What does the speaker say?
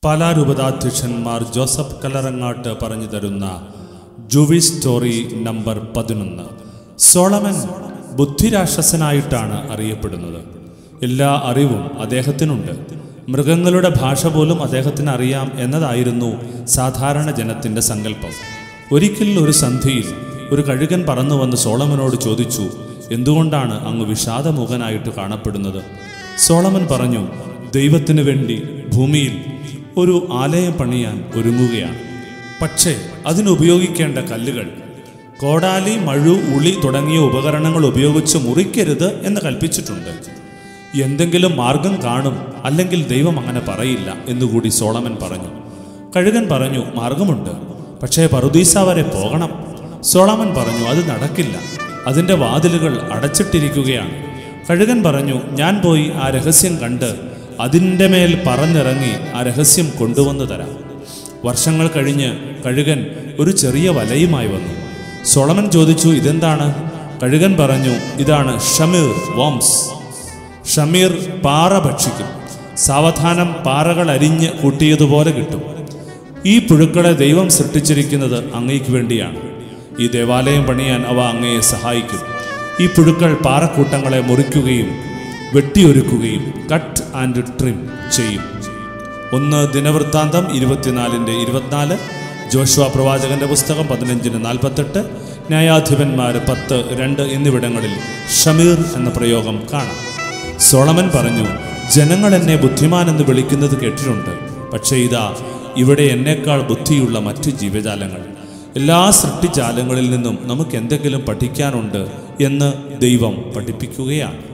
പാലാരൂപതാധ്യക്ഷന്മാർ Joseph Kalarangattu പറഞ്ഞു തരുന്ന ജുവി സ്റ്റോറി നമ്പർ പതിനൊന്ന് സോളമൻ ബുദ്ധിരാക്ഷസനായിട്ടാണ് അറിയപ്പെടുന്നത് എല്ലാ അറിവും അദ്ദേഹത്തിനുണ്ട് മൃഗങ്ങളുടെ ഭാഷ പോലും അദ്ദേഹത്തിന് അറിയാം എന്നതായിരുന്നു സാധാരണ ജനത്തിൻ്റെ സങ്കല്പം ഒരിക്കൽ ഒരു സന്ധിയിൽ ഒരു കഴുകൻ പറന്നു വന്ന് സോളമനോട് ചോദിച്ചു എന്തുകൊണ്ടാണ് അങ്ങ് വിഷാദമുഖനായിട്ട് കാണപ്പെടുന്നത് സോളമൻ പറഞ്ഞു ദൈവത്തിനു വേണ്ടി ഭൂമിയിൽ ഒരു ആലയം പണിയാൻ ഒരുങ്ങുകയാണ് പക്ഷേ അതിനുപയോഗിക്കേണ്ട കല്ലുകൾ കോടാലി മഴു ഉളി തുടങ്ങിയ ഉപകരണങ്ങൾ ഉപയോഗിച്ച് മുറിക്കരുത് എന്ന് കൽപ്പിച്ചിട്ടുണ്ട് എന്തെങ്കിലും മാർഗം കാണും അല്ലെങ്കിൽ ദൈവം അങ്ങനെ പറയില്ല എന്നുകൂടി സോളമൻ പറഞ്ഞു കഴുകൻ പറഞ്ഞു മാർഗമുണ്ട് പക്ഷേ പറുദീസ വരെ പോകണം സോളമൻ പറഞ്ഞു അത് നടക്കില്ല അതിൻ്റെ വാതിലുകൾ അടച്ചിട്ടിരിക്കുകയാണ് കഴുകൻ പറഞ്ഞു ഞാൻ പോയി ആ രഹസ്യം കണ്ട് അതിൻ്റെ മേൽ പറന്നിറങ്ങി ആ രഹസ്യം കൊണ്ടുവന്നു തരാം വർഷങ്ങൾ കഴിഞ്ഞ് കഴുകൻ ഒരു ചെറിയ വലയുമായി വന്നു സോളമൻ ചോദിച്ചു ഇതെന്താണ് കഴുകൻ പറഞ്ഞു ഇതാണ് ഷമീർ വോംസ് ഷമീർ പാറ ഭക്ഷിക്കും സാവധാനം പാറകൾ അരിഞ്ഞ് കൂട്ടിയതുപോലെ കിട്ടും ഈ പുഴുക്കളെ ദൈവം സൃഷ്ടിച്ചിരിക്കുന്നത് അങ്ങയ്ക്ക് വേണ്ടിയാണ് ഈ ദേവാലയം പണിയാൻ അവ അങ്ങയെ സഹായിക്കും ഈ പുഴുക്കൾ പാറക്കൂട്ടങ്ങളെ മുറിക്കുകയും വെട്ടിയൊരുക്കുകയും കട്ട് ആൻഡ് ട്രിം ചെയ്യും ഒന്ന് ദിനവൃത്താന്തം ഇരുപത്തിനാലിൻ്റെ ഇരുപത്തിനാല് ജോഷുവ പ്രവാചകന്റെ പുസ്തകം പതിനഞ്ചിന് നാൽപ്പത്തെട്ട് ന്യായാധിപന്മാർ പത്ത് രണ്ട് എന്നിവിടങ്ങളിൽ ഷമീർ എന്ന പ്രയോഗം കാണാം സോളമൻ പറഞ്ഞു ജനങ്ങൾ എന്നെ ബുദ്ധിമാൻ എന്ന് വിളിക്കുന്നത് കേട്ടിട്ടുണ്ട് പക്ഷേ ഇതാ ഇവിടെ എന്നേക്കാൾ ബുദ്ധിയുള്ള മറ്റു ജീവജാലങ്ങൾ എല്ലാ സൃഷ്ടിജാലങ്ങളിൽ നിന്നും നമുക്ക് എന്തെങ്കിലും പഠിക്കാനുണ്ട് എന്ന് ദൈവം പഠിപ്പിക്കുകയാണ്